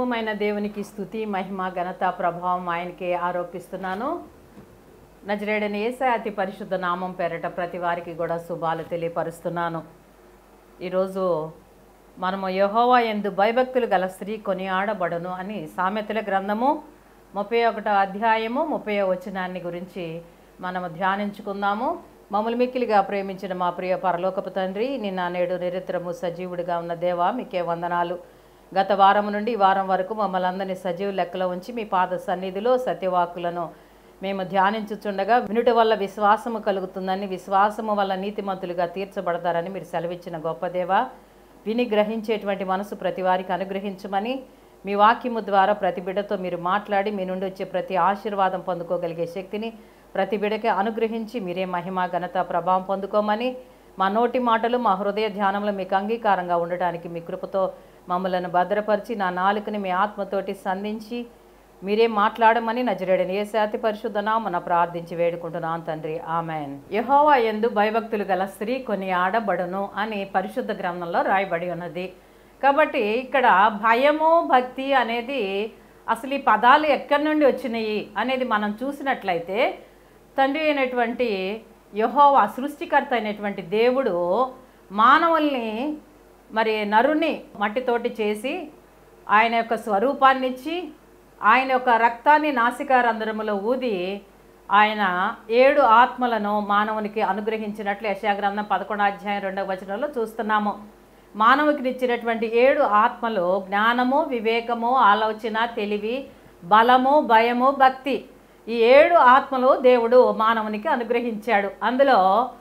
సర్వోన్నతమైన దేవునికి స్థుతి మహిమ ఘనత ప్రభావం ఆయనకే ఆరోపిస్తున్నాను నజరేడని ఏసే అతి పరిశుద్ధ నామం పేరట ప్రతి వారికి కూడా శుభాలు తెలియపరుస్తున్నాను ఈరోజు మనము యహోవా ఎందు భయభక్తులు గల స్త్రీ కొనియాడబడును అని సామెతల గ్రంథము ముప్పై ఒకటో అధ్యాయము ముప్పై వచనాన్ని గురించి మనము ధ్యానించుకుందాము మమ్మల్ని మిక్కిలిగా ప్రేమించిన మా ప్రియ పరలోకపు తండ్రి నిన్న నేడు నిరంతరము సజీవుడిగా ఉన్న దేవా మీకే వందనాలు గత వారం నుండి ఈ వారం వరకు మమ్మల్ని అందరినీ సజీవ లెక్కలో ఉంచి మీ పాద సన్నిధిలో సత్యవాకులను మేము ధ్యానించుచుండగా వినుట వల్ల విశ్వాసము కలుగుతుందని విశ్వాసము వల్ల నీతిమంతులుగా తీర్చబడతారని మీరు సెలవిచ్చిన గొప్ప దేవా విని గ్రహించేటువంటి మనసు ప్రతి వారికి అనుగ్రహించమని మీ వాక్యము ద్వారా ప్రతి బిడ్డతో మీరు మాట్లాడి మీ నుండి వచ్చే ప్రతి ఆశీర్వాదం పొందుకోగలిగే శక్తిని ప్రతి బిడ్డకి అనుగ్రహించి మీరే మహిమ ఘనత ప్రభావం పొందుకోమని మా నోటి మాటలు మా హృదయ ధ్యానంలో మీకు అంగీకారంగా ఉండటానికి మీ కృపతో మమ్మలను భద్రపరిచి నా నాలుకని మీ ఆత్మతోటి సంధించి మీరే మాట్లాడమని నజరేడని ఏ శాతి పరిశుద్ధ నామన ప్రార్థించి వేడుకుంటున్నాను తండ్రి ఆమెన్ యహోవా ఎందు భయభక్తులు గల స్త్రీ కొన్ని ఆడబడును అని పరిశుద్ధ గ్రంథంలో రాయబడి ఉన్నది కాబట్టి ఇక్కడ భయము భక్తి అనేది అసలు ఈ పదాలు ఎక్కడి నుండి వచ్చినాయి అనేది మనం చూసినట్లయితే తండ్రి అయినటువంటి యహోవా సృష్టికర్త అయినటువంటి దేవుడు మానవుల్ని మరి నరుని మట్టితోటి చేసి ఆయన యొక్క స్వరూపాన్ని ఇచ్చి ఆయన యొక్క రక్తాన్ని నాసికారంధ్రములో ఊది ఆయన ఏడు ఆత్మలను మానవునికి అనుగ్రహించినట్లు యశాగ్రంథం పదకొండు అధ్యాయం రెండవ వచనంలో చూస్తున్నాము మానవునికి ఇచ్చినటువంటి ఏడు ఆత్మలు జ్ఞానము వివేకము ఆలోచన తెలివి బలము భయము భక్తి ఈ ఏడు ఆత్మలు దేవుడు మానవునికి అనుగ్రహించాడు అందులో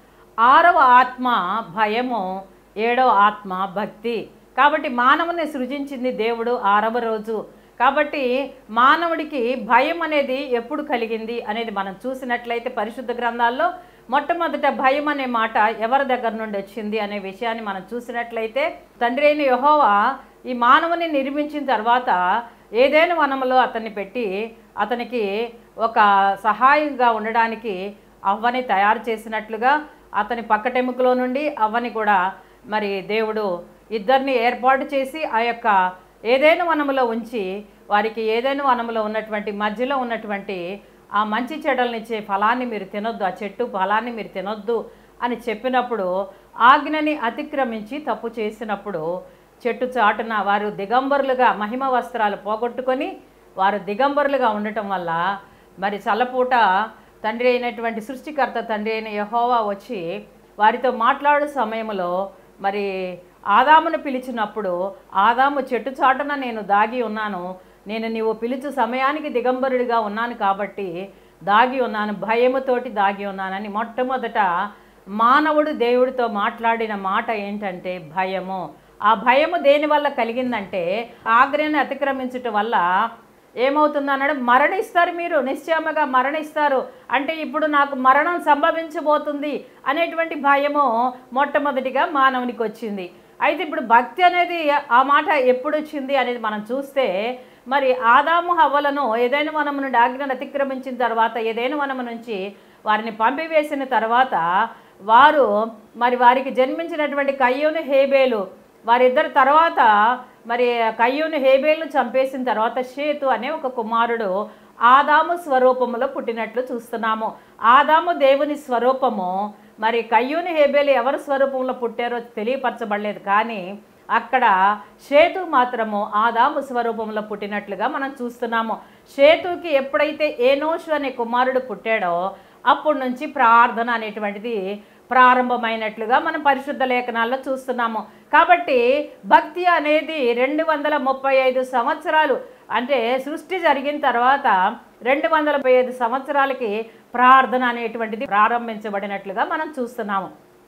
ఆరవ ఆత్మ భయము ఏడవ ఆత్మ భక్తి కాబట్టి మానవుని సృజించింది దేవుడు ఆరవ రోజు కాబట్టి మానవుడికి భయం అనేది ఎప్పుడు కలిగింది అనేది మనం చూసినట్లయితే పరిశుద్ధ గ్రంథాల్లో మొట్టమొదట భయం అనే మాట ఎవరి దగ్గర నుండి వచ్చింది అనే విషయాన్ని మనం చూసినట్లయితే తండ్రి అయిన యహోవా ఈ మానవుని నిర్మించిన తర్వాత ఏదైనా వనములో అతన్ని పెట్టి అతనికి ఒక సహాయంగా ఉండడానికి అవ్వని తయారు చేసినట్లుగా అతని పక్కటెముకలో నుండి అవ్వని కూడా మరి దేవుడు ఇద్దరిని ఏర్పాటు చేసి ఆ యొక్క ఏదైనా వనములో ఉంచి వారికి ఏదైనా వనములో ఉన్నటువంటి మధ్యలో ఉన్నటువంటి ఆ మంచి చెడలనిచ్చే ఫలాన్ని మీరు తినొద్దు ఆ చెట్టు ఫలాన్ని మీరు తినొద్దు అని చెప్పినప్పుడు ఆజ్ఞని అతిక్రమించి తప్పు చేసినప్పుడు చెట్టు చాటున వారు దిగంబరులుగా మహిమ వస్త్రాలు పోగొట్టుకొని వారు దిగంబరులుగా ఉండటం వల్ల మరి చల్లపూట తండ్రి అయినటువంటి సృష్టికర్త తండ్రి అయిన యహోవా వచ్చి వారితో మాట్లాడు సమయంలో మరి ఆదామును పిలిచినప్పుడు ఆదాము చెట్టు చాటున నేను దాగి ఉన్నాను నేను నీవు పిలుచు సమయానికి దిగంబరుడిగా ఉన్నాను కాబట్టి దాగి ఉన్నాను భయముతోటి దాగి ఉన్నానని మొట్టమొదట మానవుడు దేవుడితో మాట్లాడిన మాట ఏంటంటే భయము ఆ భయము దేని వల్ల కలిగిందంటే ఆగ్రహాన్ని అతిక్రమించటం వల్ల ఏమవుతుందన్నాడు మరణిస్తారు మీరు నిశ్చయముగా మరణిస్తారు అంటే ఇప్పుడు నాకు మరణం సంభవించబోతుంది అనేటువంటి భయము మొట్టమొదటిగా మానవునికి వచ్చింది అయితే ఇప్పుడు భక్తి అనేది ఆ మాట ఎప్పుడు వచ్చింది అనేది మనం చూస్తే మరి ఆదాము హవ్వలను ఏదైనా వనము నుండి ఆజ్ఞను అతిక్రమించిన తర్వాత ఏదైనా వనము నుంచి వారిని పంపివేసిన తర్వాత వారు మరి వారికి జన్మించినటువంటి కయ్యూను హేబేలు వారిద్దరు తర్వాత మరి కయ్యూను హేబేల్ను చంపేసిన తర్వాత షేతు అనే ఒక కుమారుడు ఆదాము స్వరూపములో పుట్టినట్లు చూస్తున్నాము ఆదాము దేవుని స్వరూపము మరి కయ్యూని హేబేలు ఎవరి స్వరూపంలో పుట్టారో తెలియపరచబడలేదు కానీ అక్కడ షేతు మాత్రము ఆదాము స్వరూపంలో పుట్టినట్లుగా మనం చూస్తున్నాము షేతుకి ఎప్పుడైతే ఏనోషు అనే కుమారుడు పుట్టాడో అప్పటి నుంచి ప్రార్థన అనేటువంటిది ప్రారంభమైనట్లుగా మనం పరిశుద్ధ లేఖనాల్లో చూస్తున్నాము కాబట్టి భక్తి అనేది రెండు వందల ముప్పై ఐదు సంవత్సరాలు అంటే సృష్టి జరిగిన తర్వాత రెండు వందల ముప్పై ఐదు సంవత్సరాలకి ప్రార్థన అనేటువంటిది ప్రారంభించబడినట్లుగా మనం చూస్తున్నాము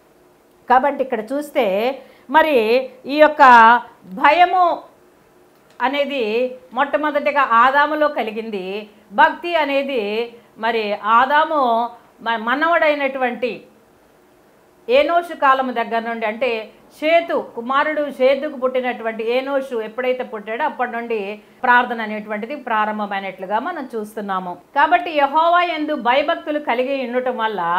కాబట్టి ఇక్కడ చూస్తే మరి ఈ యొక్క భయము అనేది మొట్టమొదటిగా ఆదాములో కలిగింది భక్తి అనేది మరి ఆదాము మ- మనవడైనటువంటి ఏనోషు కాలము దగ్గర నుండి అంటే షేతు కుమారుడు షేతుకు పుట్టినటువంటి ఏనోషు ఎప్పుడైతే పుట్టాడో అప్పటి నుండి ప్రార్థన అనేటువంటిది ప్రారంభమైనట్లుగా మనం చూస్తున్నాము కాబట్టి యహోవా ఎందు భయభక్తులు కలిగి ఉండటం వల్ల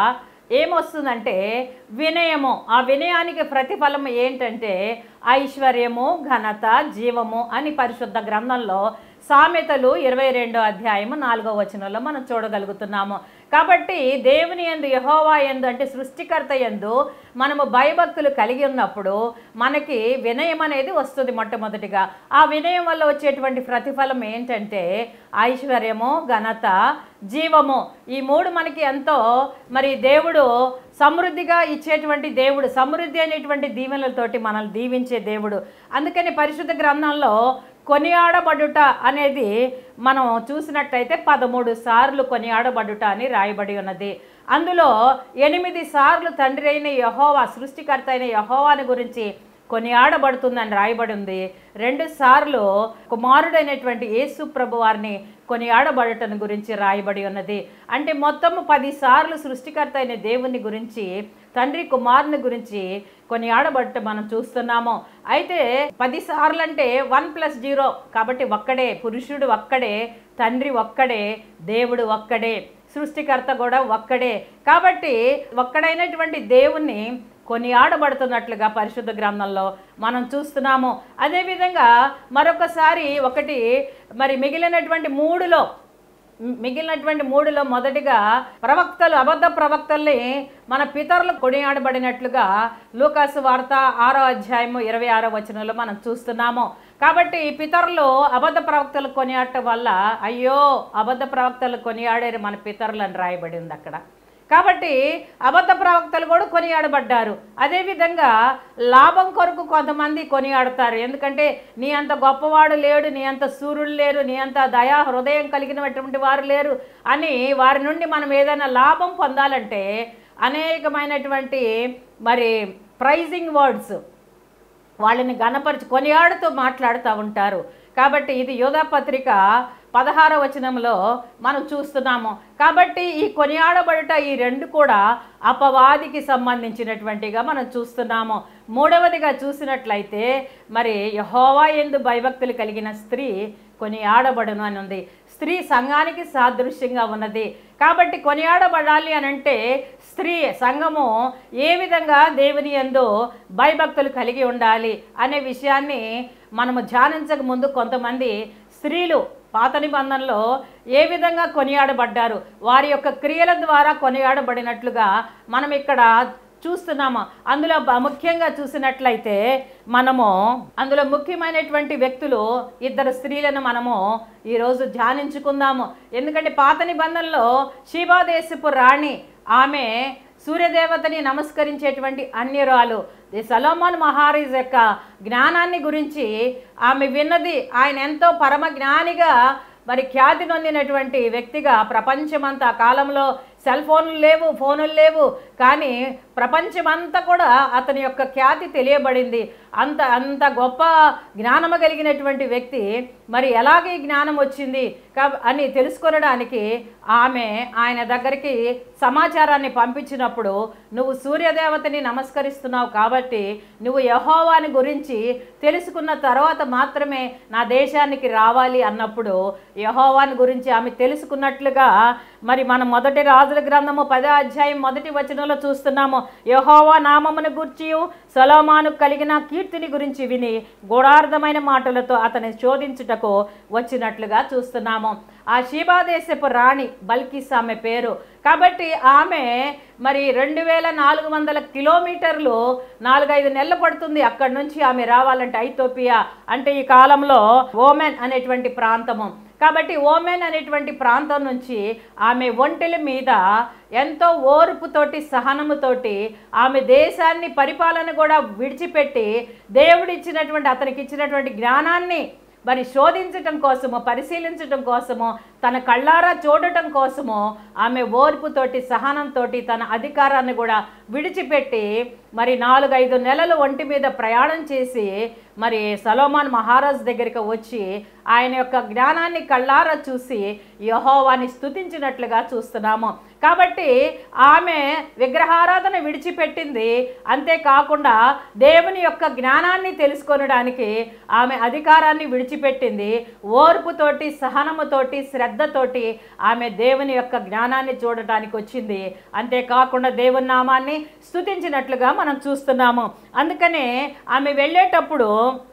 ఏమొస్తుందంటే వినయము ఆ వినయానికి ప్రతిఫలం ఏంటంటే ఐశ్వర్యము ఘనత జీవము అని పరిశుద్ధ గ్రంథంలో సామెతలు ఇరవై రెండో అధ్యాయము నాలుగో వచనంలో మనం చూడగలుగుతున్నాము కాబట్టి దేవుని ఎందు యహోవా ఎందు అంటే సృష్టికర్త ఎందు మనము భయభక్తులు కలిగి ఉన్నప్పుడు మనకి వినయం అనేది వస్తుంది మొట్టమొదటిగా ఆ వినయం వల్ల వచ్చేటువంటి ప్రతిఫలం ఏంటంటే ఐశ్వర్యము ఘనత జీవము ఈ మూడు మనకి ఎంతో మరి దేవుడు సమృద్ధిగా ఇచ్చేటువంటి దేవుడు సమృద్ధి అనేటువంటి దీవెనలతోటి మనల్ని దీవించే దేవుడు అందుకని పరిశుద్ధ గ్రంథంలో కొనియాడబడుట అనేది మనం చూసినట్టయితే పదమూడు సార్లు కొనియాడబడుట అని రాయబడి ఉన్నది అందులో ఎనిమిది సార్లు తండ్రి అయిన యహోవా సృష్టికర్త అయిన యహోవాని గురించి కొనియాడబడుతుందని రాయబడి ఉంది రెండు సార్లు కుమారుడైనటువంటి యేసు ప్రభు వారిని కొనియాడబడటం గురించి రాయబడి ఉన్నది అంటే మొత్తము పది సార్లు సృష్టికర్త అయిన దేవుని గురించి తండ్రి కుమారుని గురించి కొనియాడబడటం మనం చూస్తున్నాము అయితే పది సార్లు అంటే వన్ ప్లస్ జీరో కాబట్టి ఒక్కడే పురుషుడు ఒక్కడే తండ్రి ఒక్కడే దేవుడు ఒక్కడే సృష్టికర్త కూడా ఒక్కడే కాబట్టి ఒక్కడైనటువంటి దేవుణ్ణి కొనియాడబడుతున్నట్లుగా పరిశుద్ధ గ్రంథంలో మనం చూస్తున్నాము అదేవిధంగా మరొకసారి ఒకటి మరి మిగిలినటువంటి మూడులో మిగిలినటువంటి మూడులో మొదటిగా ప్రవక్తలు అబద్ధ ప్రవక్తల్ని మన పితరులు కొనియాడబడినట్లుగా లూకాసు వార్త ఆరో అధ్యాయము ఇరవై ఆరో వచనంలో మనం చూస్తున్నాము కాబట్టి ఈ పితరులు అబద్ధ ప్రవక్తలు కొనియాడటం వల్ల అయ్యో అబద్ధ ప్రవక్తలు కొనియాడారు మన పితరులు అని రాయబడి ఉంది అక్కడ కాబట్టి అబద్ధ ప్రవక్తలు కూడా కొనియాడబడ్డారు అదేవిధంగా లాభం కొరకు కొంతమంది కొనియాడతారు ఎందుకంటే నీ అంత గొప్పవాడు లేడు నీ అంత సూర్యుడు లేరు నీ అంత దయా హృదయం కలిగినటువంటి వారు లేరు అని వారి నుండి మనం ఏదైనా లాభం పొందాలంటే అనేకమైనటువంటి మరి ప్రైజింగ్ వర్డ్స్ వాళ్ళని గణపరిచి కొనియాడుతూ మాట్లాడుతూ ఉంటారు కాబట్టి ఇది యోధా పత్రిక పదహార వచనంలో మనం చూస్తున్నాము కాబట్టి ఈ కొనియాడబడుట ఈ రెండు కూడా అపవాదికి సంబంధించినటువంటిగా మనం చూస్తున్నాము మూడవదిగా చూసినట్లయితే మరి యహోవా ఎందు భయభక్తులు కలిగిన స్త్రీ కొనియాడబడును అని ఉంది స్త్రీ సంఘానికి సాదృశ్యంగా ఉన్నది కాబట్టి కొనియాడబడాలి అని అంటే స్త్రీ సంఘము ఏ విధంగా దేవుని ఎందు భయభక్తులు కలిగి ఉండాలి అనే విషయాన్ని మనము ధ్యానించక ముందు కొంతమంది స్త్రీలు పాత నిబంధనలో ఏ విధంగా కొనియాడబడ్డారు వారి యొక్క క్రియల ద్వారా కొనియాడబడినట్లుగా మనం ఇక్కడ చూస్తున్నాము అందులో బ- ముఖ్యంగా చూసినట్లయితే మనము అందులో ముఖ్యమైనటువంటి వ్యక్తులు ఇద్దరు స్త్రీలను మనము ఈరోజు ధ్యానించుకుందాము ఎందుకంటే పాత నిబంధనలో శివాదేశపు రాణి ఆమె సూర్యదేవతని నమస్కరించేటువంటి అన్యరాలు ఈ సలోమాన్ మహారాజ్ యొక్క జ్ఞానాన్ని గురించి ఆమె విన్నది ఆయన ఎంతో పరమ జ్ఞానిగా మరి ఖ్యాతి నొందినటువంటి వ్యక్తిగా ప్రపంచమంతా ఆ కాలంలో సెల్ ఫోన్లు లేవు ఫోనులు లేవు కానీ ప్రపంచమంతా కూడా అతని యొక్క ఖ్యాతి తెలియబడింది అంత అంత గొప్ప జ్ఞానము కలిగినటువంటి వ్యక్తి మరి ఎలాగ ఈ జ్ఞానం వచ్చింది కా- అని తెలుసుకొనడానికి ఆమె ఆయన దగ్గరికి సమాచారాన్ని పంపించినప్పుడు నువ్వు సూర్యదేవతని నమస్కరిస్తున్నావు కాబట్టి నువ్వు యహోవాని గురించి తెలుసుకున్న తర్వాత మాత్రమే నా దేశానికి రావాలి అన్నప్పుడు యహోవాని గురించి ఆమె తెలుసుకున్నట్లుగా మరి మనం మొదటి రాజుల గ్రంథము పదో అధ్యాయం మొదటి వచనంలో చూస్తున్నాము యహోవా నామమును గుర్చి సలోమాను కలిగిన కీర్తిని గురించి విని గూఢార్థమైన మాటలతో అతని శోధించుటకు వచ్చినట్లుగా చూస్తున్నాము ఆ శీబాదేశపు రాణి బల్కిస్ ఆమె పేరు కాబట్టి ఆమె మరి రెండు వేల నాలుగు వందల కిలోమీటర్లు నాలుగైదు నెలలు పడుతుంది అక్కడి నుంచి ఆమె రావాలంటే ఐతోపియా అంటే ఈ కాలంలో ఓమెన్ అనేటువంటి ప్రాంతము కాబట్టి ఓమెన్ అనేటువంటి ప్రాంతం నుంచి ఆమె ఒంటెల మీద ఎంతో ఓర్పుతోటి సహనముతోటి ఆమె దేశాన్ని పరిపాలన కూడా విడిచిపెట్టి దేవుడిచ్చినటువంటి అతనికి ఇచ్చినటువంటి జ్ఞానాన్ని మరి శోధించటం కోసము పరిశీలించటం కోసము తన కళ్ళారా చూడటం కోసము ఆమె ఓర్పుతోటి సహనంతోటి తన అధికారాన్ని కూడా విడిచిపెట్టి మరి నాలుగైదు నెలలు ఒంటి మీద ప్రయాణం చేసి మరి సలోమాన్ మహారాజ్ దగ్గరికి వచ్చి ఆయన యొక్క జ్ఞానాన్ని కళ్ళారా చూసి యహోవాని స్తుతించినట్లుగా చూస్తున్నాము కాబట్టి ఆమె విగ్రహారాధన విడిచిపెట్టింది అంతేకాకుండా దేవుని యొక్క జ్ఞానాన్ని తెలుసుకొనడానికి ఆమె అధికారాన్ని విడిచిపెట్టింది ఓర్పుతోటి సహనముతోటి శ్రద్ధతోటి ఆమె దేవుని యొక్క జ్ఞానాన్ని చూడటానికి వచ్చింది అంతేకాకుండా దేవుని నామాన్ని స్తుతించినట్లుగా మనం చూస్తున్నాము అందుకనే ఆమె వెళ్ళేటప్పుడు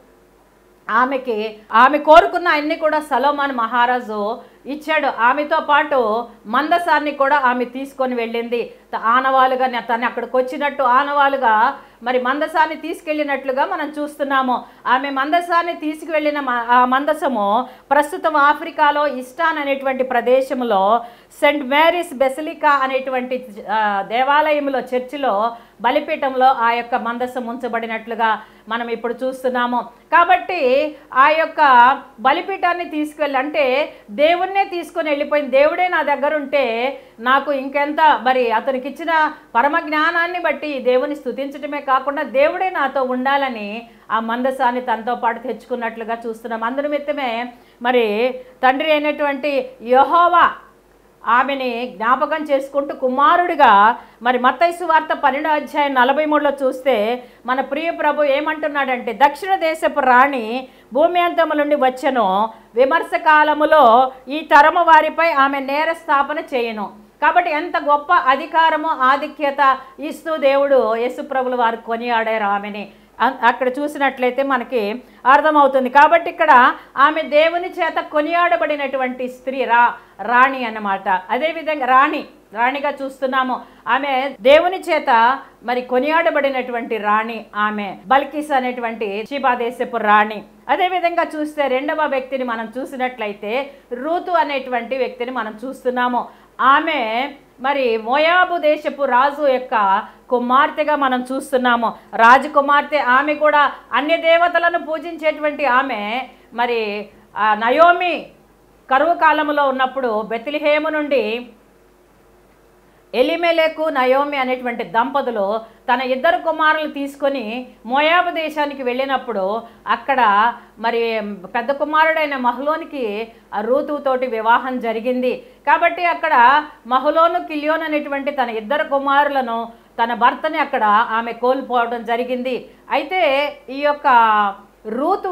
ఆమెకి ఆమె కోరుకున్న అన్ని కూడా సలోమాన్ మహారాజు ఇచ్చాడు ఆమెతో పాటు మందసాన్ని కూడా ఆమె తీసుకొని వెళ్ళింది త- ఆనవాలుగా న- తను అక్కడికి వచ్చినట్టు ఆనవాలుగా మరి మందసాన్ని తీసుకెళ్ళినట్లుగా మనం చూస్తున్నాము ఆమె మందసాన్ని తీసుకువెళ్ళిన మ- ఆ మందసము ప్రస్తుతం ఆఫ్రికాలో ఇస్టాన్ అనేటువంటి ప్రదేశంలో సెంట్ మేరీస్ బెసిలికా అనేటువంటి ఆ, దేవాలయంలో చర్చిలో బలిపీఠంలో ఆ యొక్క మందసం ఉంచబడినట్లుగా మనం ఇప్పుడు చూస్తున్నాము కాబట్టి ఆ యొక్క బలిపీఠాన్ని తీసుకెళ్ళి అంటే దేవుణ్ణే తీసుకొని వెళ్ళిపోయింది దేవుడే నా దగ్గర ఉంటే నాకు ఇంకెంత మరి అతనికి ఇచ్చిన పరమ జ్ఞానాన్ని బట్టి దేవుని స్తుతించడమే కాకుండా దేవుడే నాతో ఉండాలని ఆ మందసాన్ని తనతో పాటు తెచ్చుకున్నట్లుగా చూస్తున్నాం అందు నిమిత్తమే మరి తండ్రి అయినటువంటి యహోవా ఆమెని జ్ఞాపకం చేసుకుంటూ కుమారుడిగా మరి మత్తైసు వార్త పన్నెండో అధ్యాయం నలభై మూడులో చూస్తే మన ప్రియ ప్రభు ఏమంటున్నాడంటే దక్షిణ దేశపు రాణి భూమి అంతము నుండి వచ్చెను విమర్శ కాలములో ఈ తరము వారిపై ఆమె నేర స్థాపన చేయను కాబట్టి ఎంత గొప్ప అధికారము ఆధిక్యత ఇస్తూ దేవుడు యేసుప్రభులు వారు కొనియాడారు ఆమెని అ- అక్కడ చూసినట్లయితే మనకి అర్థమవుతుంది కాబట్టి ఇక్కడ ఆమె దేవుని చేత కొనియాడబడినటువంటి స్త్రీ రా రాణి అన్నమాట అదేవిధంగా రాణి రాణిగా చూస్తున్నాము ఆమె దేవుని చేత మరి కొనియాడబడినటువంటి రాణి ఆమె బల్కిస్ అనేటువంటి షీబా దేశపు రాణి అదేవిధంగా చూస్తే రెండవ వ్యక్తిని మనం చూసినట్లయితే రూతు అనేటువంటి వ్యక్తిని మనం చూస్తున్నాము ఆమె మరి మోయాబు దేశపు రాజు యొక్క కుమార్తెగా మనం చూస్తున్నాము రాజకుమార్తె ఆమె కూడా అన్య దేవతలను పూజించేటువంటి ఆమె మరి ఆ నయోమి కరువు కాలంలో ఉన్నప్పుడు బెత్లిహేము నుండి ఎలిమెలకు నయోమి అనేటువంటి దంపతులు తన ఇద్దరు కుమారులు తీసుకొని మోయాబు దేశానికి వెళ్ళినప్పుడు అక్కడ మరి పెద్ద కుమారుడైన మహలోనికి ఆ రూతుతోటి వివాహం జరిగింది కాబట్టి అక్కడ మహలోను కిలియోన్ అనేటువంటి తన ఇద్దరు కుమారులను తన భర్తని అక్కడ ఆమె కోల్పోవడం జరిగింది అయితే ఈ యొక్క రూతు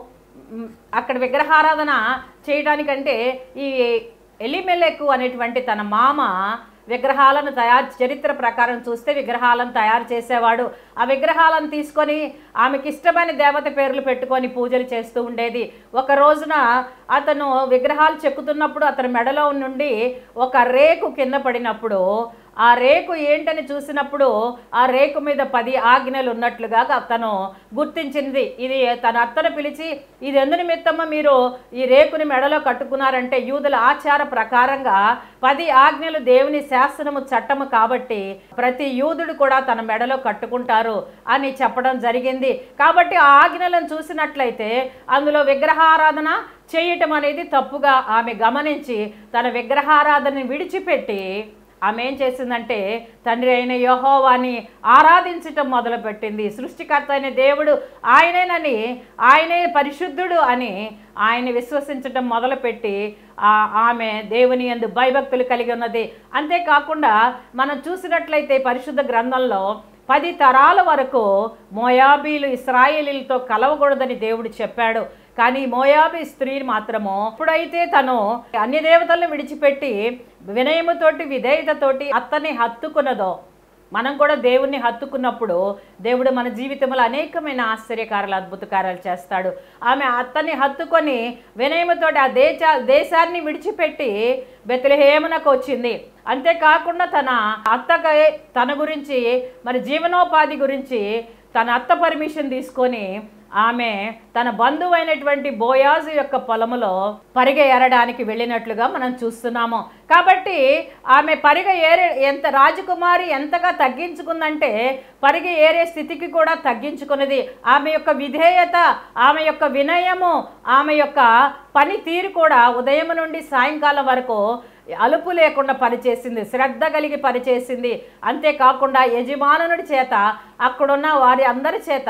మ్, అక్కడ విగ్రహారాధన చేయడానికంటే ఈ ఎలిమెలెకు అనేటువంటి తన మామ విగ్రహాలను తయారు చరిత్ర ప్రకారం చూస్తే విగ్రహాలను తయారు చేసేవాడు ఆ విగ్రహాలను తీసుకొని ఆమెకి ఇష్టమైన దేవత పేర్లు పెట్టుకొని పూజలు చేస్తూ ఉండేది ఒక రోజున అతను విగ్రహాలు చెక్కుతున్నప్పుడు అతని మెడలో నుండి ఒక రేకు కింద పడినప్పుడు ఆ రేకు ఏంటని చూసినప్పుడు ఆ రేకు మీద పది ఆజ్ఞలు ఉన్నట్లుగా తను గుర్తించింది ఇది తన అత్తను పిలిచి ఇది ఎందు నిమిత్తమో మీరు ఈ రేకుని మెడలో కట్టుకున్నారంటే యూదుల ఆచార ప్రకారంగా పది ఆజ్ఞలు దేవుని శాసనము చట్టము కాబట్టి ప్రతి యూదుడు కూడా తన మెడలో కట్టుకుంటారు అని చెప్పడం జరిగింది కాబట్టి ఆ ఆజ్ఞలను చూసినట్లయితే అందులో విగ్రహారాధన చేయటం అనేది తప్పుగా ఆమె గమనించి తన విగ్రహారాధనని విడిచిపెట్టి ఆమె ఏం చేసిందంటే తండ్రి అయిన యహోవాని ఆరాధించటం మొదలుపెట్టింది సృష్టికర్త అయిన దేవుడు ఆయనేనని ఆయనే పరిశుద్ధుడు అని ఆయన విశ్వసించటం మొదలుపెట్టి ఆ ఆమె దేవుని యందు భయభక్తులు కలిగి ఉన్నది అంతేకాకుండా మనం చూసినట్లయితే పరిశుద్ధ గ్రంథంలో పది తరాల వరకు మోయాబీలు ఇస్రాయేలీలతో కలవకూడదని దేవుడు చెప్పాడు కానీ మోయాబీ స్త్రీ మాత్రము ఎప్పుడైతే తను అన్య దేవతలను విడిచిపెట్టి వినయముతోటి విధేయతతోటి అత్తని హత్తుకున్నదో మనం కూడా దేవుణ్ణి హత్తుకున్నప్పుడు దేవుడు మన జీవితంలో అనేకమైన ఆశ్చర్యకారాలు అద్భుత కార్యాలు చేస్తాడు ఆమె అత్తని హత్తుకొని వినయముతోటి ఆ దేశ దేశాన్ని విడిచిపెట్టి బెత్లహేమునకు వచ్చింది అంతేకాకుండా తన అత్తకై తన గురించి మరి జీవనోపాధి గురించి తన అత్త పర్మిషన్ తీసుకొని ఆమె తన బంధువైనటువంటి బోయాజు యొక్క పొలములో పరిగె ఏరడానికి వెళ్ళినట్లుగా మనం చూస్తున్నాము కాబట్టి ఆమె పరిగె ఏరే ఎంత రాజకుమారి ఎంతగా తగ్గించుకుందంటే పరిగె ఏరే స్థితికి కూడా తగ్గించుకున్నది ఆమె యొక్క విధేయత ఆమె యొక్క వినయము ఆమె యొక్క పనితీరు కూడా ఉదయం నుండి సాయంకాలం వరకు అలుపు లేకుండా పనిచేసింది శ్రద్ధ కలిగి పనిచేసింది అంతేకాకుండా యజమానుడి చేత అక్కడున్న వారి అందరి చేత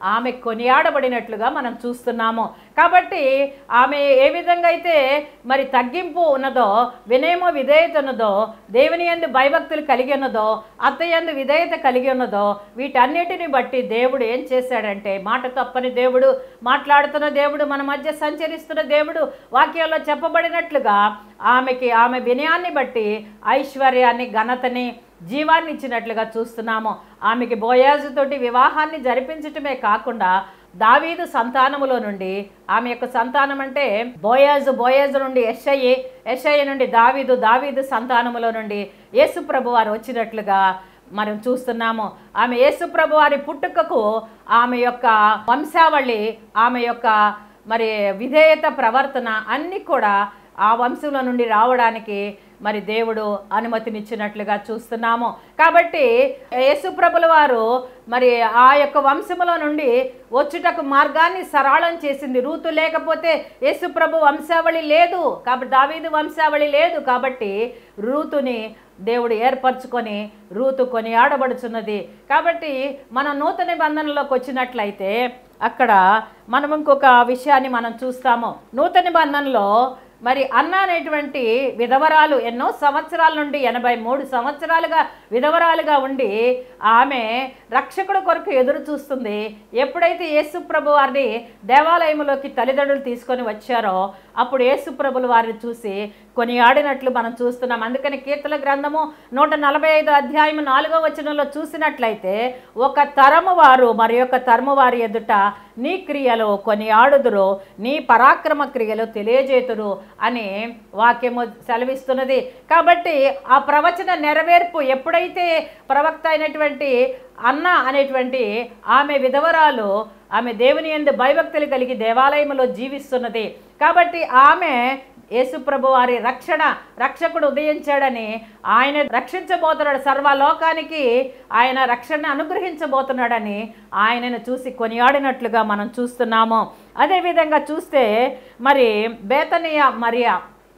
ఆమె కొనియాడబడినట్లుగా మనం చూస్తున్నాము కాబట్టి ఆమె ఏ విధంగా అయితే మరి తగ్గింపు ఉన్నదో వినయము విధేయత ఉన్నదో దేవుని యందు భయభక్తులు కలిగి ఉన్నదో అత్త యందు విధేయత కలిగి ఉన్నదో వీటన్నిటిని బట్టి దేవుడు ఏం చేశాడంటే మాట తప్పని దేవుడు మాట్లాడుతున్న దేవుడు మన మధ్య సంచరిస్తున్న దేవుడు వాక్యంలో చెప్పబడినట్లుగా ఆమెకి ఆమె వినయాన్ని బట్టి ఐశ్వర్యాన్ని ఘనతని జీవాన్ని ఇచ్చినట్లుగా చూస్తున్నాము ఆమెకి బోయాజుతోటి వివాహాన్ని జరిపించటమే కాకుండా దావీదు సంతానములో నుండి ఆమె యొక్క సంతానం అంటే బోయాజు బోయాజు నుండి ఎస్ఐ ఎస్ఐ నుండి దావీదు దావీదు సంతానములో నుండి యేసు ప్రభు వారు వచ్చినట్లుగా మనం చూస్తున్నాము ఆమె యేసుప్రభు వారి పుట్టుకకు ఆమె యొక్క వంశావళి ఆమె యొక్క మరి విధేయత ప్రవర్తన అన్నీ కూడా ఆ వంశంలో నుండి రావడానికి మరి దేవుడు అనుమతినిచ్చినట్లుగా చూస్తున్నాము కాబట్టి యేసుప్రభుల వారు మరి ఆ యొక్క వంశములో నుండి వచ్చుటకు మార్గాన్ని సరళం చేసింది రూతు లేకపోతే యేసుప్రభు వంశావళి లేదు కాబట్టి దావీదు వంశావళి లేదు కాబట్టి రూతుని దేవుడు ఏర్పరచుకొని రూతు కొని ఆడబడుచున్నది కాబట్టి మనం నూతన నిబంధనలోకి వచ్చినట్లయితే అక్కడ మనం ఇంకొక విషయాన్ని మనం చూస్తాము నూతన నిబంధనలో మరి అన్న అనేటువంటి విధవరాలు ఎన్నో సంవత్సరాల నుండి ఎనభై మూడు సంవత్సరాలుగా విధవరాలుగా ఉండి ఆమె రక్షకుడు కొరకు ఎదురు చూస్తుంది ఎప్పుడైతే యేసుప్రభు వారిని దేవాలయంలోకి తల్లిదండ్రులు తీసుకొని వచ్చారో అప్పుడు యేసుప్రభులు వారిని చూసి కొనియాడినట్లు మనం చూస్తున్నాం అందుకని కీర్తన గ్రంథము నూట నలభై ఐదు అధ్యాయం నాలుగో వచనంలో చూసినట్లయితే ఒక తరము వారు మరి యొక్క తరము వారి ఎదుట నీ క్రియలు కొనియాడుదురు నీ పరాక్రమ క్రియలు తెలియజేతురు అని వాక్యము సెలవిస్తున్నది కాబట్టి ఆ ప్రవచన నెరవేర్పు ఎప్పుడైతే ప్రవక్త అయినటువంటి అన్న అనేటువంటి ఆమె విధవరాలు ఆమె దేవుని ఎందు భయభక్తులు కలిగి దేవాలయంలో జీవిస్తున్నది కాబట్టి ఆమె యేసుప్రభు వారి రక్షణ రక్షకుడు ఉదయించాడని ఆయన రక్షించబోతున్నాడు సర్వలోకానికి ఆయన రక్షణ అనుగ్రహించబోతున్నాడని ఆయనను చూసి కొనియాడినట్లుగా మనం చూస్తున్నాము అదేవిధంగా చూస్తే మరి బేతనియ మరియా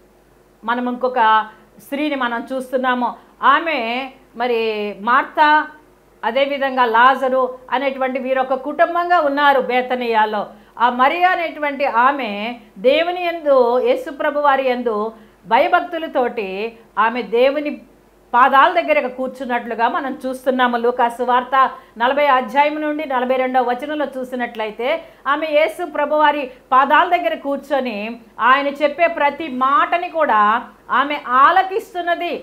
మనం ఇంకొక స్త్రీని మనం చూస్తున్నాము ఆమె మరి మార్తా అదేవిధంగా లాజరు అనేటువంటి వీరొక కుటుంబంగా ఉన్నారు బేతనియాలో ఆ మరియా అనేటువంటి ఆమె దేవుని ఎందు యేసుప్రభు వారి ఎందు భయభక్తులతోటి ఆమె దేవుని పాదాల దగ్గర కూర్చున్నట్లుగా మనం చూస్తున్నాము లూకాసు వార్త నలభై అధ్యాయం నుండి నలభై రెండవ వచనంలో చూసినట్లయితే ఆమె యేసు ప్రభువారి పాదాల దగ్గర కూర్చొని ఆయన చెప్పే ప్రతి మాటని కూడా ఆమె ఆలకిస్తున్నది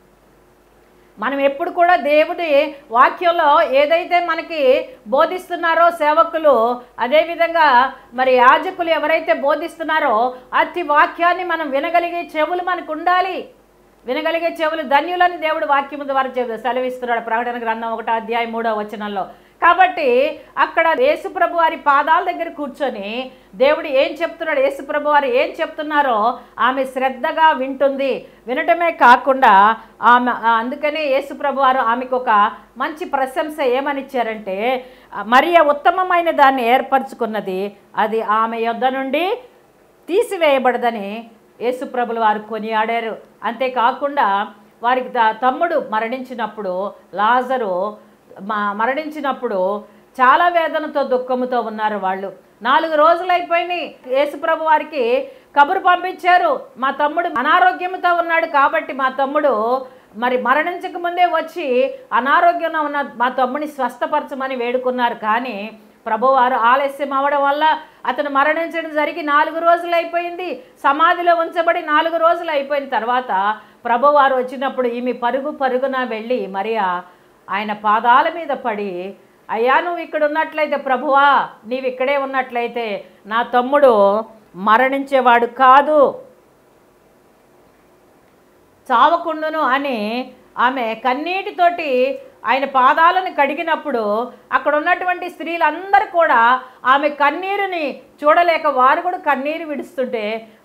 మనం ఎప్పుడు కూడా దేవుడి వాక్యంలో ఏదైతే మనకి బోధిస్తున్నారో సేవకులు అదేవిధంగా మరి యాజకులు ఎవరైతే బోధిస్తున్నారో అతి వాక్యాన్ని మనం వినగలిగే చెవులు మనకు ఉండాలి వినగలిగే చెవులు ధన్యులని దేవుడు వాక్యము ద్వారా చెబుతూ సెలవిస్తున్నాడు ప్రకటన గ్రంథం ఒకటో అధ్యాయం మూడో వచనంలో కాబట్టి అక్కడ యేసుప్రభు వారి పాదాల దగ్గర కూర్చొని దేవుడు ఏం చెప్తున్నాడు యేసుప్రభు వారు ఏం చెప్తున్నారో ఆమె శ్రద్ధగా వింటుంది వినటమే కాకుండా ఆమె అందుకనే యేసుప్రభు వారు ఆమెకు ఒక మంచి ప్రశంస ఏమనిచ్చారంటే మరియ ఉత్తమమైన దాన్ని ఏర్పరచుకున్నది అది ఆమె యొద్ద నుండి తీసివేయబడదని యేసుప్రభులు వారు కొనియాడారు అంతేకాకుండా వారికి త- తమ్ముడు మరణించినప్పుడు లాజరు మ- మరణించినప్పుడు చాలా వేదనతో దుఃఖముతో ఉన్నారు వాళ్ళు నాలుగు రోజులు అయిపోయినాయి యేసుప్రభు వారికి కబురు పంపించారు మా తమ్ముడు అనారోగ్యంతో ఉన్నాడు కాబట్టి మా తమ్ముడు మరి మరణించక ముందే వచ్చి అనారోగ్యంగా ఉన్న మా తమ్ముని స్వస్థపరచమని వేడుకున్నారు కానీ ప్రభువారు ఆలస్యం అవ్వడం వల్ల అతను మరణించడం జరిగి నాలుగు రోజులు అయిపోయింది సమాధిలో ఉంచబడి నాలుగు రోజులు అయిపోయిన తర్వాత ప్రభువారు వచ్చినప్పుడు ఈమె పరుగు పరుగున వెళ్ళి మరియా ఆయన పాదాల మీద పడి అయ్యా నువ్వు ఇక్కడ ఉన్నట్లయితే ప్రభువా నీవు ఇక్కడే ఉన్నట్లయితే నా తమ్ముడు మరణించేవాడు కాదు చావకుండును అని ఆమె కన్నీటితోటి ఆయన పాదాలను కడిగినప్పుడు అక్కడ ఉన్నటువంటి స్త్రీలందరూ కూడా ఆమె కన్నీరుని చూడలేక వారు కూడా కన్నీరు విడుస్తుంటే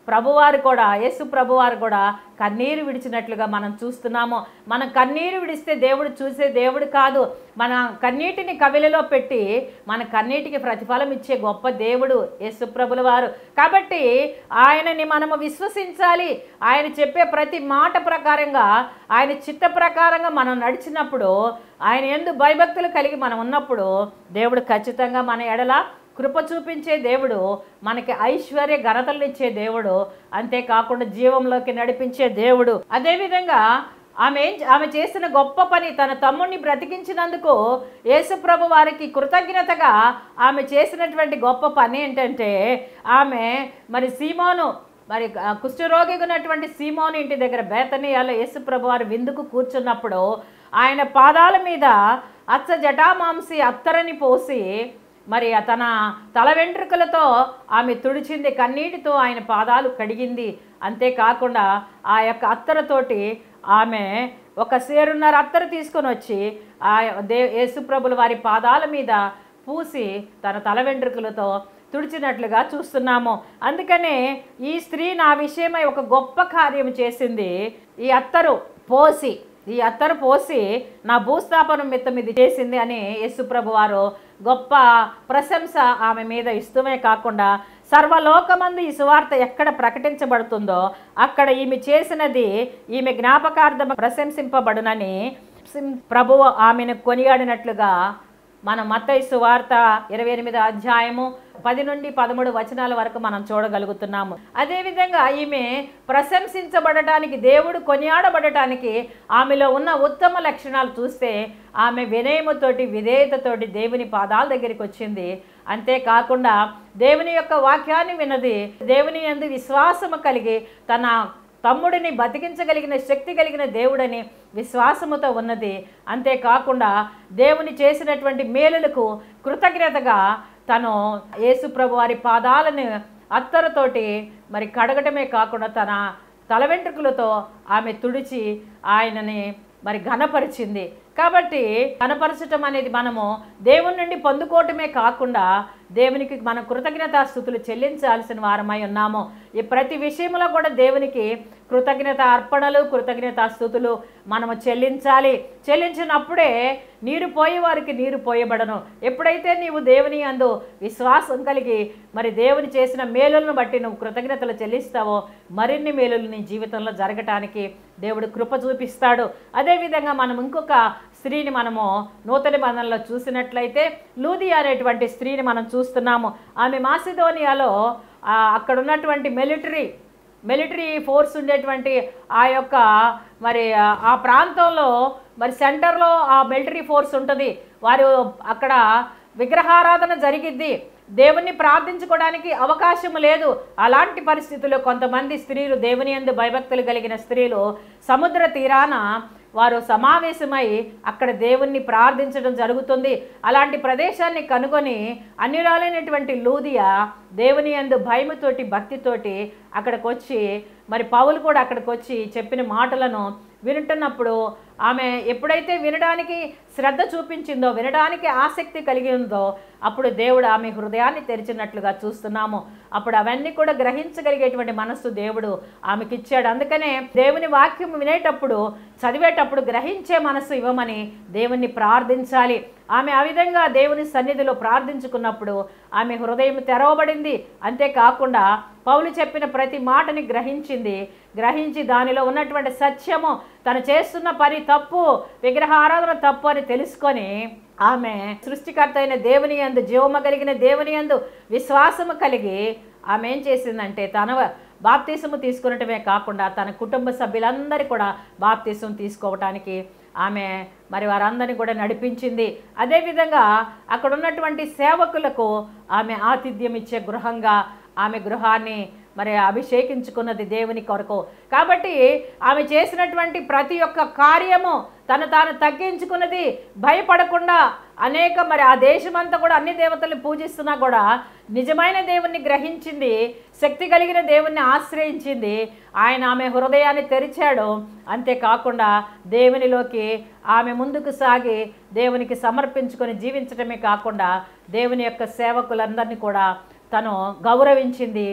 ప్రభువారు కూడా యేసు ప్రభువారు కూడా కన్నీరు విడిచినట్లుగా మనం చూస్తున్నాము మనం కన్నీరు విడిస్తే దేవుడు చూసే దేవుడు కాదు మన కన్నీటిని కవిలలో పెట్టి మన కన్నీటికి ప్రతిఫలం ఇచ్చే గొప్ప దేవుడు యేసు ప్రభుల వారు కాబట్టి ఆయనని మనము విశ్వసించాలి ఆయన చెప్పే ప్రతి మాట ప్రకారంగా ఆయన చిత్త ప్రకారంగా మనం నడిచినప్పుడు ఆయన ఎందు భయభక్తులు కలిగి మనం ఉన్నప్పుడు దేవుడు ఖచ్చితంగా మన ఎడల కృప చూపించే దేవుడు మనకి ఐశ్వర్య ఘనతలు ఇచ్చే దేవుడు అంతేకాకుండా జీవంలోకి నడిపించే దేవుడు అదేవిధంగా ఆమె ఏం- ఆమె చేసిన గొప్ప పని తన తమ్ముడిని బ్రతికించినందుకు యేసుప్రభు వారికి కృతజ్ఞతగా ఆమె చేసినటువంటి గొప్ప పని ఏంటంటే ఆమె మరి సీమోను మరి ఆ కుష్ఠరోగిగా ఉన్నటువంటి సీమోను ఇంటి దగ్గర బేతనీయాలో యేసుప్రభు వారు విందుకు కూర్చున్నప్పుడు ఆయన పాదాల మీద అచ్చ జటామాంసి అత్తరని పోసి మరి ఆ తన తల వెంట్రుకలతో ఆమె తుడిచింది కన్నీటితో ఆయన పాదాలు కడిగింది అంతేకాకుండా ఆ యొక్క అత్తరతోటి ఆమె ఒక సేరున్నర అత్తర తీసుకొని వచ్చి ఆ దే యేసుప్రభుల వారి పాదాల మీద పూసి తన తల వెంట్రుకలతో తుడిచినట్లుగా చూస్తున్నాము అందుకనే ఈ స్త్రీ నా విషయమై ఒక గొప్ప కార్యం చేసింది ఈ అత్తరు పోసి ఈ అత్తరు పోసి నా భూస్థాపనం మిత్తం ఇది చేసింది అని యేసుప్రభు వారు గొప్ప ప్రశంస ఆమె మీద ఇస్తూనే కాకుండా సర్వలోకమందు ఈ సువార్త ఎక్కడ ప్రకటించబడుతుందో అక్కడ ఈమె చేసినది ఈమె జ్ఞాపకార్థం ప్రశంసింపబడునని సిం- ప్రభువు ఆమెను కొనియాడినట్లుగా మన మత్తయి సువార్త ఇరవై ఎనిమిది అధ్యాయము పది నుండి పదమూడు వచనాల వరకు మనం చూడగలుగుతున్నాము అదేవిధంగా ఈమె ప్రశంసించబడటానికి దేవుడు కొనియాడబడటానికి ఆమెలో ఉన్న ఉత్తమ లక్షణాలు చూస్తే ఆమె వినయముతోటి విధేయతతోటి దేవుని పాదాల దగ్గరికి వచ్చింది అంతేకాకుండా దేవుని యొక్క వాక్యాన్ని విన్నది దేవుని యందు విశ్వాసము కలిగి తన తమ్ముడిని బతికించగలిగిన శక్తి కలిగిన దేవుడని విశ్వాసముతో ఉన్నది అంతేకాకుండా దేవుని చేసినటువంటి మేలులకు కృతజ్ఞతగా తను యేసుప్రభు వారి పాదాలను అత్తరుతోటి మరి కడగటమే కాకుండా తన తల వెంట్రుకలతో ఆమె తుడిచి ఆయనని మరి ఘనపరిచింది కాబట్టి ఘనపరచటం అనేది మనము దేవుని నుండి పొందుకోవటమే కాకుండా దేవునికి మన కృతజ్ఞతాస్థుతులు చెల్లించాల్సిన వారమై ఉన్నాము ఈ ప్రతి విషయంలో కూడా దేవునికి కృతజ్ఞత అర్పణలు కృతజ్ఞతాస్థుతులు మనము చెల్లించాలి చెల్లించినప్పుడే నీరు పోయే వారికి నీరు పోయబడను ఎప్పుడైతే నీవు దేవుని అందు విశ్వాసం కలిగి మరి దేవుని చేసిన మేలులను బట్టి నువ్వు కృతజ్ఞతలు చెల్లిస్తావో మరిన్ని మేలులు నీ జీవితంలో జరగటానికి దేవుడు కృప చూపిస్తాడు అదేవిధంగా మనం ఇంకొక స్త్రీని మనము నూతన బంధంలో చూసినట్లయితే లూది అనేటువంటి స్త్రీని మనం చూస్తున్నాము ఆమె మాసిదోనియాలో ఆ, అక్కడ ఉన్నటువంటి మిలిటరీ మిలిటరీ ఫోర్స్ ఉండేటువంటి ఆ యొక్క మరి ఆ- ఆ ప్రాంతంలో మరి సెంటర్లో ఆ మిలిటరీ ఫోర్స్ ఉంటుంది వారు అక్కడ విగ్రహారాధన జరిగిద్ది దేవుణ్ణి ప్రార్థించుకోవడానికి అవకాశం లేదు అలాంటి పరిస్థితుల్లో కొంతమంది స్త్రీలు దేవుని యందు భయభక్తులు కలిగిన స్త్రీలు సముద్ర తీరాన వారు సమావేశమై అక్కడ దేవుణ్ణి ప్రార్థించడం జరుగుతుంది అలాంటి ప్రదేశాన్ని కనుగొని అన్యురాలైనటువంటి లూదియా దేవుని యందు భయముతోటి భక్తితోటి అక్కడికి వచ్చి మరి పౌలు కూడా అక్కడికి వచ్చి చెప్పిన మాటలను వింటున్నప్పుడు ఆమె ఎప్పుడైతే వినడానికి శ్రద్ధ చూపించిందో వినడానికి ఆసక్తి కలిగి ఉందో అప్పుడు దేవుడు ఆమె హృదయాన్ని తెరిచినట్లుగా చూస్తున్నాము అప్పుడు అవన్నీ కూడా గ్రహించగలిగేటువంటి మనస్సు దేవుడు ఆమెకి ఇచ్చాడు అందుకనే దేవుని వాక్యం వినేటప్పుడు చదివేటప్పుడు గ్రహించే మనస్సు ఇవ్వమని దేవుణ్ణి ప్రార్థించాలి ఆమె ఆ విధంగా దేవుని సన్నిధిలో ప్రార్థించుకున్నప్పుడు ఆమె హృదయం తెరవబడింది అంతేకాకుండా పౌలు చెప్పిన ప్రతి మాటని గ్రహించింది గ్రహించి దానిలో ఉన్నటువంటి సత్యము తను చేస్తున్న పని తప్పు విగ్రహ ఆరాధన తప్పు అని తెలుసుకొని ఆమె సృష్టికర్త అయిన దేవుని యందు జీవమ కలిగిన దేవుని యందు విశ్వాసము కలిగి ఆమె ఏం చేసిందంటే తన బాప్తీసము తీసుకునటమే కాకుండా తన కుటుంబ సభ్యులందరి కూడా బాప్తీసం తీసుకోవటానికి ఆమె మరి వారందరినీ కూడా నడిపించింది అదేవిధంగా అక్కడ ఉన్నటువంటి సేవకులకు ఆమె ఆతిథ్యం ఇచ్చే గృహంగా ఆమె గృహాన్ని మరి అభిషేకించుకున్నది దేవుని కొరకు కాబట్టి ఆమె చేసినటువంటి ప్రతి ఒక్క కార్యము తను తాను తగ్గించుకున్నది భయపడకుండా అనేక మరి ఆ దేశమంతా కూడా అన్ని దేవతల్ని పూజిస్తున్నా కూడా నిజమైన దేవుణ్ణి గ్రహించింది శక్తి కలిగిన దేవుణ్ణి ఆశ్రయించింది ఆయన ఆమె హృదయాన్ని తెరిచాడు అంతేకాకుండా దేవునిలోకి ఆమె ముందుకు సాగి దేవునికి సమర్పించుకొని జీవించడమే కాకుండా దేవుని యొక్క సేవకులందరినీ కూడా తను గౌరవించింది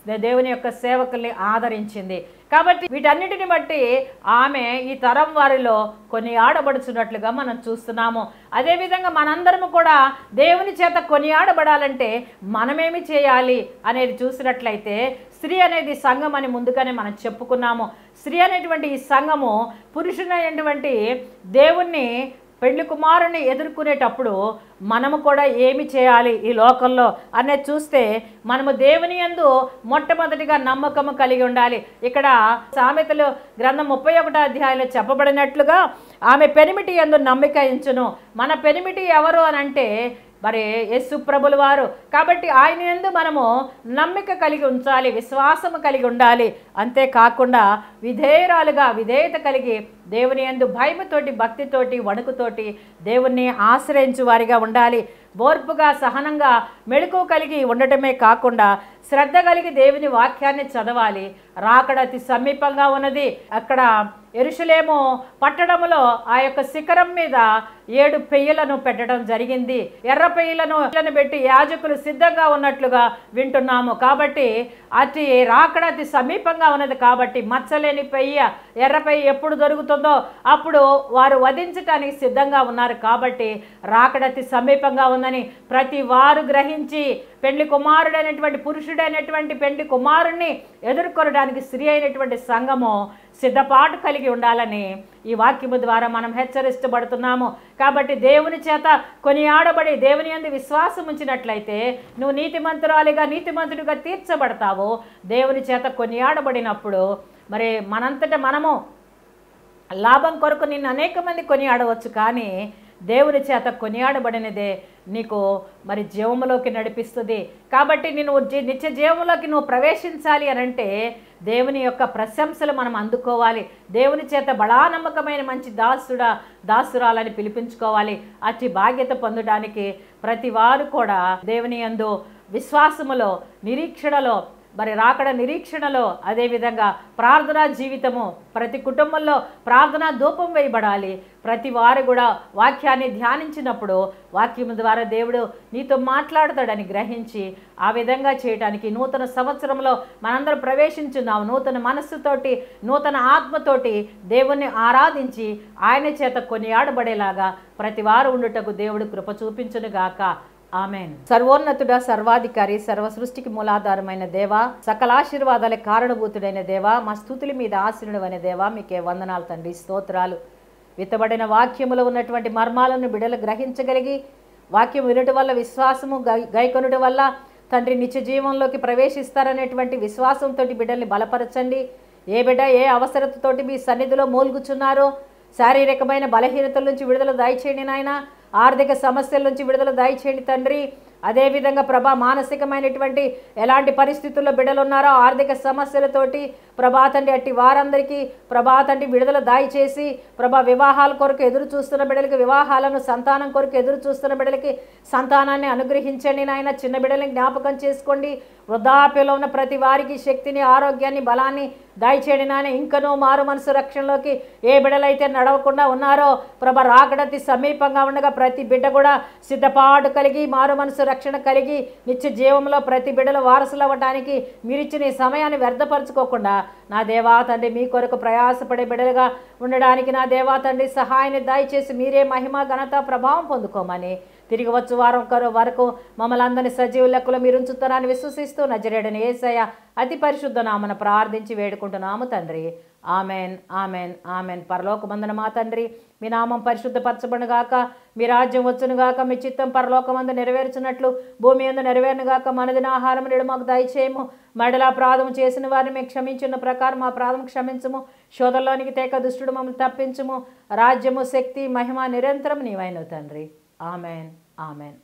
దేవుని యొక్క సేవకుల్ని ఆదరించింది కాబట్టి వీటన్నిటిని బట్టి ఆమె ఈ తరం వారిలో కొన్ని ఆడబడుచున్నట్లుగా మనం చూస్తున్నాము అదేవిధంగా మనందరము కూడా దేవుని చేత కొనియాడబడాలంటే మనమేమి చేయాలి అనేది చూసినట్లయితే స్త్రీ అనేది సంఘం అని ముందుగానే మనం చెప్పుకున్నాము స్త్రీ అనేటువంటి ఈ సంఘము పురుషునైనటువంటి దేవుణ్ణి పెళ్లి కుమారుని ఎదుర్కొనేటప్పుడు మనము కూడా ఏమి చేయాలి ఈ లోకంలో అనేది చూస్తే మనము దేవుని యందు మొట్టమొదటిగా నమ్మకము కలిగి ఉండాలి ఇక్కడ సామెతలు గ్రంథం ముప్పై ఒకటో అధ్యాయంలో చెప్పబడినట్లుగా ఆమె పెనిమిటి యందు నమ్మిక ఇంచును మన పెనిమిటి ఎవరు అని అంటే మరి యేసు ప్రభుల వారు కాబట్టి ఆయన యందు మనము నమ్మిక కలిగి ఉంచాలి విశ్వాసము కలిగి ఉండాలి అంతేకాకుండా విధేయురాలుగా విధేయత కలిగి దేవుని యందు భయముతోటి భక్తితోటి వణుకుతోటి దేవుణ్ణి ఆశ్రయించు వారిగా ఉండాలి ఓర్పుగా సహనంగా మెళుకు కలిగి ఉండటమే కాకుండా శ్రద్ధ కలిగి దేవుని వాక్యాన్ని చదవాలి రాకడ అతి సమీపంగా ఉన్నది అక్కడ ఎరుషలేము పట్టణములో ఆ యొక్క శిఖరం మీద ఏడు పెయ్యలను పెట్టడం జరిగింది ఎర్ర పెయ్యలను పెయ్యలను పెట్టి యాజకులు సిద్ధంగా ఉన్నట్లుగా వింటున్నాము కాబట్టి అతి రాకడ అతి సమీపంగా ఉన్నది కాబట్టి మచ్చలేని పెయ్య ఎర్ర పెయ్య ఎప్పుడు దొరుకుతుందో అప్పుడు వారు వధించటానికి సిద్ధంగా ఉన్నారు కాబట్టి రాకడ అతి సమీపంగా ఉందని ప్రతి వారు గ్రహించి పెళ్లి కుమారుడైనటువంటి పురుషుడైనటువంటి పెళ్లి కుమారుణ్ణి ఎదుర్కొనడానికి స్త్రీ అయినటువంటి సంఘము సిద్ధపాటు కలిగి ఉండాలని ఈ వాక్యము ద్వారా మనం హెచ్చరిస్తబడుతున్నాము కాబట్టి దేవుని చేత కొనియాడబడి దేవుని అందు విశ్వాసం ఉంచినట్లయితే నువ్వు నీతిమంతురాలిగా నీతిమంతుడిగా తీర్చబడతావు దేవుని చేత కొనియాడబడినప్పుడు మరి మనంతట మనము లాభం కొరకు నిన్ను అనేక మంది కొనియాడవచ్చు కానీ దేవుని చేత కొనియాడబడినదే నీకు మరి జీవములోకి నడిపిస్తుంది కాబట్టి నేను జీ- నిత్య జీవంలోకి నువ్వు ప్రవేశించాలి అని అంటే దేవుని యొక్క ప్రశంసలు మనం అందుకోవాలి దేవుని చేత బడా నమ్మకమైన మంచి దాసుడా దాసురాలని పిలిపించుకోవాలి అతి బాధ్యత పొందడానికి ప్రతి వారు కూడా దేవుని యందు విశ్వాసములో నిరీక్షణలో మరి రాకడ నిరీక్షణలో అదేవిధంగా ప్రార్థనా జీవితము ప్రతి కుటుంబంలో ప్రార్థనా ధూపం వేయబడాలి ప్రతి వారు కూడా వాక్యాన్ని ధ్యానించినప్పుడు వాక్యం ద్వారా దేవుడు నీతో మాట్లాడతాడని గ్రహించి ఆ విధంగా చేయటానికి నూతన సంవత్సరంలో మనందరం ప్రవేశించున్నాం నూతన మనస్సుతోటి నూతన ఆత్మతోటి దేవుణ్ణి ఆరాధించి ఆయన చేత కొనియాడబడేలాగా ప్రతి వారు ఉండుటకు దేవుడు కృప చూపించునుగాక ఆమెన్ సర్వోన్నతుడ సర్వాధికారి సర్వ సృష్టికి మూలాధారమైన దేవా సకల ఆశీర్వాదాలకు కారణభూతుడైన దేవా మా స్థుతుల మీద ఆశీనుడు అనే దేవా మీకే వందనాలు తండ్రి స్తోత్రాలు విత్తబడిన వాక్యములో ఉన్నటువంటి మర్మాలను బిడలు గ్రహించగలిగి వాక్యం వినటం వల్ల విశ్వాసము గై గైకొనడం వల్ల తండ్రి నిత్య జీవంలోకి ప్రవేశిస్తారనేటువంటి విశ్వాసంతో బిడ్డల్ని బలపరచండి ఏ బిడ్డ ఏ అవసరతతోటి మీ సన్నిధిలో మూలుగుచున్నారో శారీరకమైన బలహీనతల నుంచి విడుదల దయచేయండి నాయన ఆర్థిక సమస్యల నుంచి విడుదల దయచేయండి తండ్రి అదేవిధంగా ప్రభా మానసికమైనటువంటి ఎలాంటి పరిస్థితుల్లో బిడ్డలు ఉన్నారో ఆర్థిక సమస్యలతోటి ప్రభా తండ్రి అట్టి వారందరికీ ప్రభా తండ్రి విడుదల దయచేసి ప్రభా వివాహాల కొరకు ఎదురు చూస్తున్న బిడ్డలకి వివాహాలను సంతానం కొరకు ఎదురు చూస్తున్న బిడ్డలకి సంతానాన్ని అనుగ్రహించండి నాయన చిన్న బిడ్డల్ని జ్ఞాపకం చేసుకోండి వృద్ధాప్యలో ఉన్న ప్రతి వారికి శక్తిని ఆరోగ్యాన్ని బలాన్ని దయచేయండి నాయన ఇంకనూ మారు మనసు రక్షణలోకి ఏ బిడ్డలైతే నడవకుండా ఉన్నారో ప్రభ రాకడతి సమీపంగా ఉండగా ప్రతి బిడ్డ కూడా సిద్ధపాటు కలిగి మారు మనసు రక్షణ కలిగి నిత్య జీవంలో ప్రతి బిడ్డల వారసులు అవ్వడానికి మీరిచ్చిన ఈ సమయాన్ని వ్యర్థపరచుకోకుండా నా దేవా తండ్రి మీ కొరకు ప్రయాసపడే బిడ్డలుగా ఉండడానికి నా దేవా తండ్రి సహాయాన్ని దయచేసి మీరే మహిమ ఘనత ప్రభావం పొందుకోమని తిరిగి వచ్చు వారం కరు వరకు మమ్మల్ని అందరినీ సజీవ లెక్కలో మీరు ఉంచుతారని విశ్వసిస్తూ నజరేడని ఏసయ్య అతి పరిశుద్ధ నామన ప్రార్థించి వేడుకుంటున్నాము తండ్రి ఆమెన్ ఆమెన్ ఆమెన్ పరలోకమందున మా తండ్రి మీ నామం పరిశుద్ధపరచబడుగాక మీ రాజ్యం వచ్చునుగాక మీ చిత్తం పరలోకమందు నెరవేర్చున్నట్లు భూమి అందు నెరవేరునుగాక మనదిన ఆహారం నేడు మాకు దయచేయము మడలా ప్రాధం చేసిన వారిని మేము క్షమించిన ప్రకారం మా ప్రాధం క్షమించము శోధంలోనికి తేక దుష్టుడు మమ్మల్ని తప్పించుము రాజ్యము శక్తి మహిమ నిరంతరం నీవైన తండ్రి ఆమెన్ ఆమెన్